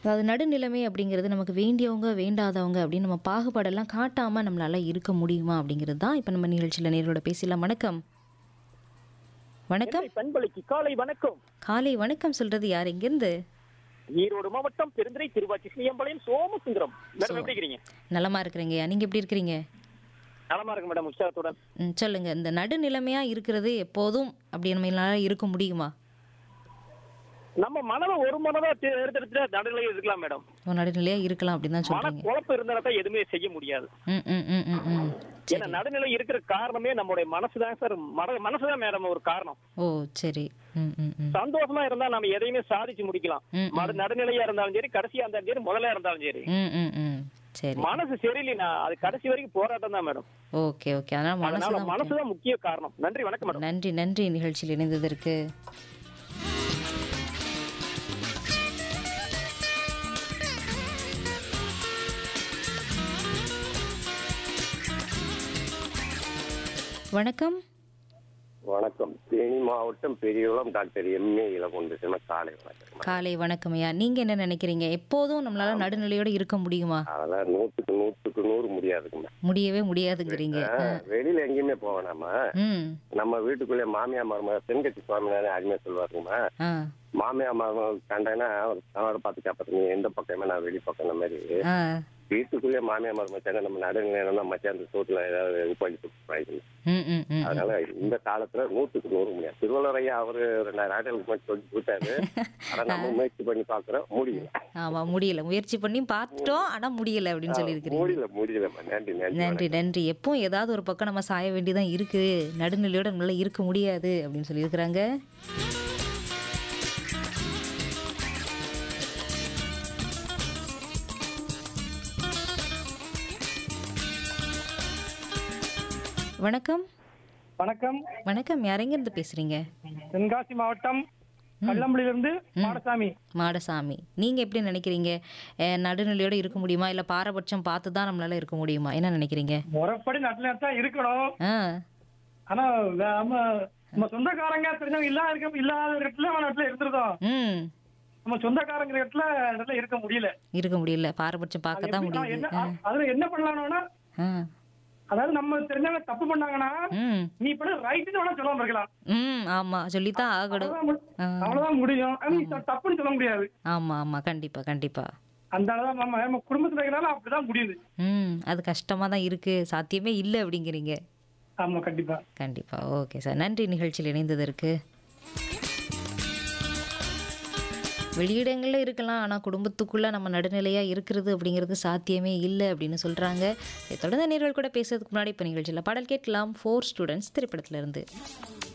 அதாவது நடுநிலைமை அப்படிங்கிறது நமக்கு வேண்டியவங்க வேண்டாதவங்க அப்படின்னு நம்ம பாகுபாடெல்லாம் காட்டாமல் நம்மளால இருக்க முடியுமா அப்படிங்கிறது தான் இப்போ நம்ம நிகழ்ச்சியில் நேரோட பேசலாம் வணக்கம் வணக்கம் சென்னை பண்பலைக்கு காலை வணக்கம் காலை வணக்கம் சொல்றது யார் எங்கேருந்து ஈரோடு மாவட்டம் பெருந்துறை திருவாச்சி சிஎம்பாளையம் சோமசுந்தரம் மேடம் எப்படி இருக்கிறீங்க நலமா இருக்கிறீங்கய்யா நீங்கள் எப்படி இருக்கிறீங்க நலமா இருக்கு மேடம் உற்சாகத்துடன் ம், சொல்லுங்க இந்த நடுநிலைமையாக இருக்கிறது எப்போதும் அப்படி நம்மளால இருக்க முடியுமா நம்ம மனதை ஒரு மனதா தேர்ந்தெடுத்து நடுநிலையில் இருக்கலாம் மேடம் ஒரு நடுநிலையாக இருக்கலாம் அப்படின்னு தான் மன சொல்கிறீங்க குழப்பம் இருந்தாலும் எதுவுமே செய்ய முடியாது ம் ம் ம் ம் ம் சரி ஏன்னா நடுநிலை இருக்கிற காரணமே நம்மளுடைய மனசுதான் சார் மன மனசுதான் மேடம் ஒரு காரணம் ஓ சரி ம் ம் ம் சந்தோஷமா இருந்தா நம்ம எதையுமே சாதிச்சு முடிக்கலாம் ம், மறு நடுநிலையா இருந்தாலும் சரி கடைசியா இருந்தாலும் சரி முதல்ல இருந்தாலும் சரி ம் ம் ம் சரி மனசு சரியில்லைனா அது கடைசி வரைக்கும் போராட்டம் தான் மேடம் ஓகே ஓகே அதனால் மனசு அதனால தான் முக்கியம். மனசுதான் முக்கிய காரணம் நன்றி வணக்கம் மேடம் நன்றி நன்றி நிகழ்ச்சியில் இணைந்ததற்கு வணக்கம் வணக்கம் தேனி மாவட்டம் பெரியகுளம் டாக்டர் எம்ஏ இளகொண்டு காலை வணக்கம் காலை வணக்கம் ஐயா நீங்க என்ன நினைக்கிறீங்க எப்போதும் நம்மளால நடுநிலையோட இருக்க முடியுமா அதெல்லாம் நூற்றுக்கு நூற்றுக்கு நூறு முடியாதுங்க முடியவே முடியாதுங்கிறீங்க வெளியில எங்கேயுமே போக வேணாமா ம் நம்ம வீட்டுக்குள்ளே மாமியா மருமக தென்கட்சி சுவாமினாலே அருமையா சொல்லுவாருங்கம்மா ஆ மாமியா மருமக கண்டாங்கன்னா அவரை பார்த்து கேட்பது நீ எந்த பக்கமே நான் வெளி பக்கம் இந்த மாதிரி ஆ வீட்டுக்குள்ளே மாமியா மருமக சேர்ந்தா நம்ம நடுநிலையில மச்சான் அந்த சோத்துல ஏதாவது இது பண்ணி கொடுத்துருப்பாங்க ம் ம் ம் அதனால இந்த காலத்துல நூற்றுக்கு நூறு முடியாது திருவள்ளுவர் ஐயா அவரு ரெண்டாயிரம் ஆண்டுகளுக்கு முன்னாடி சொல்லி கொடுத்தாரு ஆனா நம்ம முயற்சி பண்ணி பாக்குறோம் முடியல ஆமா முடியல முயற்சி பண்ணி பார்த்துட்டோம் ஆனா முடியல அப்படின்னு சொல்லியிருக்கிறீங்க முடியல முடியலம்மா நன்றி நன்றி நன்றி நன்றி எப்பவும் ஏதாவது ஒரு பக்கம் நம்ம சாய வேண்டியதான் இருக்கு நடுநிலையோட நம்மளால இருக்க முடியாது அப்படின்னு சொல்லியிருக்கிறாங்க வணக்கம் வணக்கம் வணக்கம் யாரெங்க இருந்து பேசுறீங்க தென்காசி மாவட்டம் கள்ளம்பள்ளியிலிருந்து மாடசாமி மாடசாமி நீங்க எப்படி நினைக்கிறீங்க அஹ், நடுநிலையோட இருக்க முடியுமா இல்ல பாரபட்சம் பார்த்து தான் நம்மளால இருக்க முடியுமா என்ன நினைக்கிறீங்க முறைப்படி நட்டில தான் இருக்கணும் ஆ ஆனா வே- நம்ம நம்ம சொந்தக்காரங்க தெரிஞ்சவங்க இல்லாத இருக்க இல்லாத இடத்துல அவன் இடத்துல இருந்துருதோம் ம் நம்ம சொந்தக்காரங்க இடத்துல இடத்துல இருக்க முடியல இருக்க முடியல பாரபட்சம் பார்க்க தான் எப்படி- முடியுது என்ன ஆ. அதுல என்ன பண்ணலாம்னா ஆ. அதாவது நம்ம தெரிஞ்சவங்க தப்பு பண்ணாங்கன்னா ம் நீ இப்ப ரைட்டுன்னு வேணா சொல்லாம இருக்கலாம் ம் ஆமா சொல்லித்தான் ஆகணும் அவ்வளவுதான் மு- ஆ. அவ்வளவுதான் முடியும் ஆனா நீ த- தப்புன்னு சொல்ல முடியாது ஆமா ஆமா கண்டிப்பா கண்டிப்பா அந்த அளவுதான் நம்ம நம்ம குடும்பத்துல இருக்கிறனால அப்படிதான் முடியுது ம் அது கஷ்டமா தான் இருக்கு சாத்தியமே இல்லை அப்படிங்கிறீங்க ஆமா கண்டிப்பா கண்டிப்பா ஓகே சார் நன்றி நிகழ்ச்சியில் இணைந்ததற்கு வெளியிடங்களில் இருக்கலாம் ஆனால் குடும்பத்துக்குள்ளே நம்ம நடுநிலையாக இருக்கிறது அப்படிங்கிறது சாத்தியமே இல்லை அப்படின்னு சொல்கிறாங்க தொடர்ந்து நேர்கள் கூட பேசுறதுக்கு முன்னாடி இப்போ நிகழ்ச்சியில் பாடல் கேட்கலாம் ஃபோர் ஸ்டூடெண்ட்ஸ் திரைப்படத்திலிருந்து